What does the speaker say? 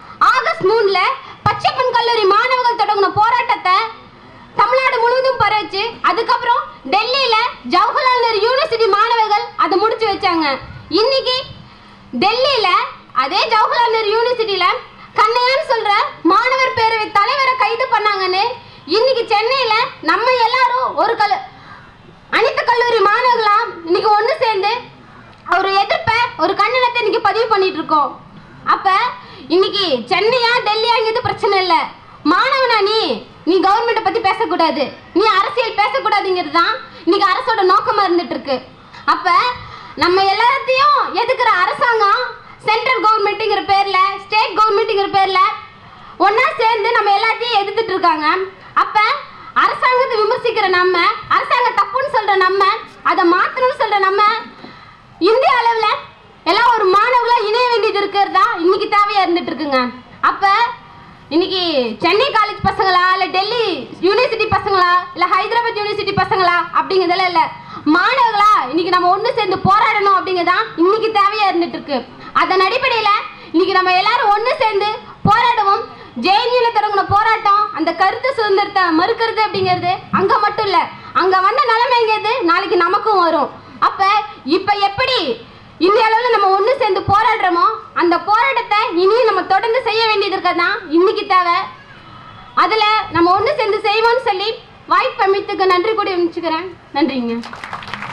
August மூணுல பச்சைப்பன் கல்லூரி மாணவர்கள் தொடங்கின போராட்டத்தை தமிழ்நாடு முழுவதும் பரவச்சு அதுக்கப்புறம் டெல்லியில ஜவஹர்லால் நேரு யூனிவர்சிட்டி மாணவர்கள் அதை முடிச்சு வச்சாங்க இன்னைக்கு டெல்லியில அதே ஜவஹர்லால் நேரு யூனிவர்சிட்டியில கண்ணையான்னு சொல்ற மாணவர் பேரவை தலைவரை கைது பண்ணாங்கன்னு இன்னைக்கு சென்னையில நம்ம எல்லாரும் ஒரு கல் அனைத்து கல்லூரி மாணவர்களா இன்னைக்கு ஒன்று சேர்ந்து ஒரு எதிர்ப்பை ஒரு கண்டனத்தை இன்னைக்கு பதிவு பண்ணிட்டு இருக்கோம் அப்ப இன்னைக்கு சென்னையா டெல்லியாங்கிறது பிரச்சனை இல்லை மாணவனா நீ நீ கவர்மெண்ட்டை பத்தி பேசக்கூடாது நீ அரசியல் பேசக்கூடாதுங்கிறது தான் இன்னைக்கு அரசோட நோக்கமா இருந்துட்டு இருக்கு அப்ப நம்ம எல்லாத்தையும் எதுக்குற அரசாங்கம் சென்ட்ரல் கவர்மெண்ட்டுங்கிற பேர்ல ஸ்டேட் கவர்மெண்ட்டுங்கிற பேர்ல ஒண்ணா சேர்ந்து நம்ம எல்லாத்தையும் எதிர்த்துட்டு இருக்காங்க அப்ப அரசாங்கத்தை விமர்சிக்கிற நம்ம அரசாங்கம் தப்புன்னு சொல்ற நம்ம அதை மாத்தணும்னு சொல்ற நம்ம இந்திய அளவுல எல்லாம் ஒரு மாணவர்களா இணைய வேண்டியது இருக்கிறது தான் இன்னைக்கு தேவையா இருந்துட்டு இருக்குங்க அப்ப இன்னைக்கு சென்னை காலேஜ் பசங்களா இல்ல டெல்லி யூனிவர்சிட்டி பசங்களா இல்ல ஹைதராபாத் யூனிவர்சிட்டி பசங்களா அப்படிங்கிறதெல்லாம் இல்ல மாணவர்களா இன்னைக்கு நம்ம ஒண்ணு சேர்ந்து போராடணும் அப்படிங்கறதான் இன்னைக்கு தேவையா இருந்துட்டு இருக்கு அதன் அடிப்படையில இன்னைக்கு நம்ம எல்லாரும் ஒண்ணு சேர்ந்து போராடுவோம் ஜேஎன்யூல தொடங்கின போராட்டம் அந்த கருத்து சுதந்திரத்தை மறுக்கிறது அப்படிங்கிறது அங்க மட்டும் இல்ல அங்க வந்த நிலைமைங்கிறது நாளைக்கு நமக்கும் வரும் அப்ப இப்ப எப்படி இந்திய அளவுல நம்ம ஒண்ணு சேர்ந்து போராடுறோமோ அந்த போராட்டத்தை இனியும் நம்ம தொடர்ந்து செய்ய வேண்டியது இருக்கதான் இன்னைக்கு தேவை அதுல நம்ம ஒண்ணு சேர்ந்து செய்வோம்னு சொல்லி வாய்ப்பு அமைத்துக்கு நன்றி கூடி அமைச்சுக்கிறேன் நன்றிங்க